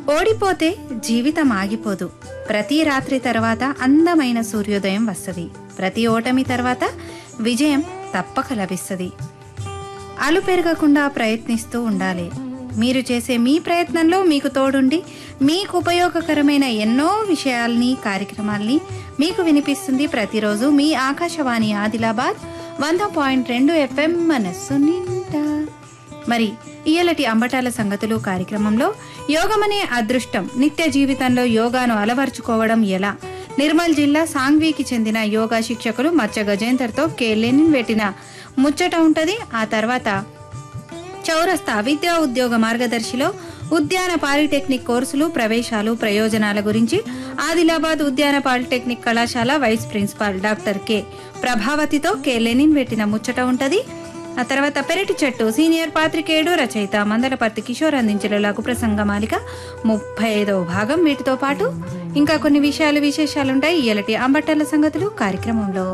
ఓడిపోతే జీవితం ఆగిపోదు ప్రతి రాత్రి తర్వాత అందమైన సూర్యోదయం వస్తుంది ప్రతి ఓటమి తర్వాత విజయం తప్పక లభిస్తుంది అలు పెరగకుండా ప్రయత్నిస్తూ ఉండాలి మీరు చేసే మీ ప్రయత్నంలో మీకు తోడుండి మీకు ఉపయోగకరమైన ఎన్నో విషయాల్ని కార్యక్రమాల్ని మీకు వినిపిస్తుంది ప్రతిరోజు మీ ఆకాశవాణి ఆదిలాబాద్ వంద పాయింట్ రెండు ఎఫ్ఎం మనస్సు నిండా మరి ఇయలటి అంబటాల సంగతులు కార్యక్రమంలో యోగమనే అదృష్టం నిత్య జీవితంలో యోగాను అలవర్చుకోవడం ఎలా నిర్మల్ జిల్లా సాంగ్వీకి చెందిన యోగా శిక్షకులు మచ్చ గజేందర్తో కే లెనిన్ పెట్టిన ముచ్చట ఉంటది ఆ తర్వాత చౌరస్తా విద్యా ఉద్యోగ మార్గదర్శిలో ఉద్యాన పాలిటెక్నిక్ కోర్సులు ప్రవేశాలు ప్రయోజనాల గురించి ఆదిలాబాద్ ఉద్యాన పాలిటెక్నిక్ కళాశాల వైస్ ప్రిన్సిపాల్ డాక్టర్ కె ప్రభావతితో కె లెనిన్ పెట్టిన ముచ్చట ఉంటది ఆ తర్వాత పెరటి చెట్టు సీనియర్ పాత్రికేయుడు రచయిత మందలపర్తి కిషోర్ అందించిన లఘు ప్రసంగ మాలిక ముప్పై ఐదవ భాగం వీటితో పాటు ఇంకా కొన్ని విషయాలు విశేషాలుంటాయి ఇయలటి అంబట్టల సంగతులు కార్యక్రమంలో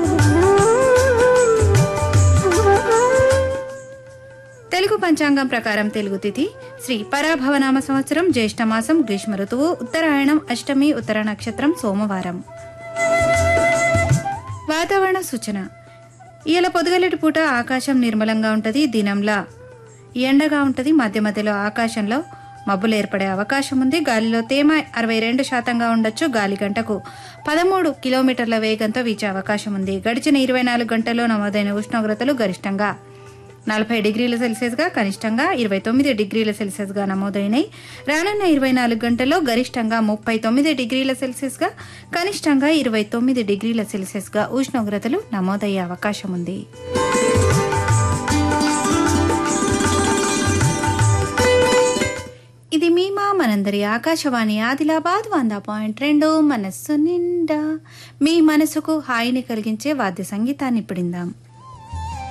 తెలుగు పంచాంగం ప్రకారం తెలుగు తిథి శ్రీ పరాభవనామ సంవత్సరం జ్యేష్ఠమాసం గ్రీష్మ ఋతువు ఉత్తరాయణం అష్టమి ఉత్తర నక్షత్రం సోమవారం వాతావరణ సూచన ఇవాళ పొద్దుగలటి పూట ఆకాశం నిర్మలంగా ఉంటుంది దినంలా ఎండగా ఉంటుంది మధ్య మధ్యలో ఆకాశంలో మబ్బులు ఏర్పడే అవకాశం ఉంది గాలిలో తేమ అరవై రెండు శాతంగా ఉండొచ్చు గాలి గంటకు పదమూడు కిలోమీటర్ల వేగంతో వీచే అవకాశం ఉంది గడిచిన ఇరవై నాలుగు గంటల్లో నమోదైన ఉష్ణోగ్రతలు గరిష్టంగా నలభై డిగ్రీల సెల్సియస్గా కనిష్టంగా ఇరవై తొమ్మిది డిగ్రీల సెల్సియస్గా నమోదైనాయి రానున్న ఇరవై నాలుగు గంటల్లో గరిష్టంగా ముప్పై తొమ్మిది డిగ్రీల సెల్సియస్గా కనిష్టంగా ఇరవై తొమ్మిది డిగ్రీల సెల్సియస్గా ఉష్ణోగ్రతలు నమోదయ్యే అవకాశం ఉంది ఇది మీ మా మనందరి ఆకాశవాణి ఆదిలాబాద్ వంద పాయింట్ రెండు మనస్సు నిండా మీ మనసుకు హాయిని కలిగించే వాద్య సంగీతాన్ని ఇప్పుడిందాం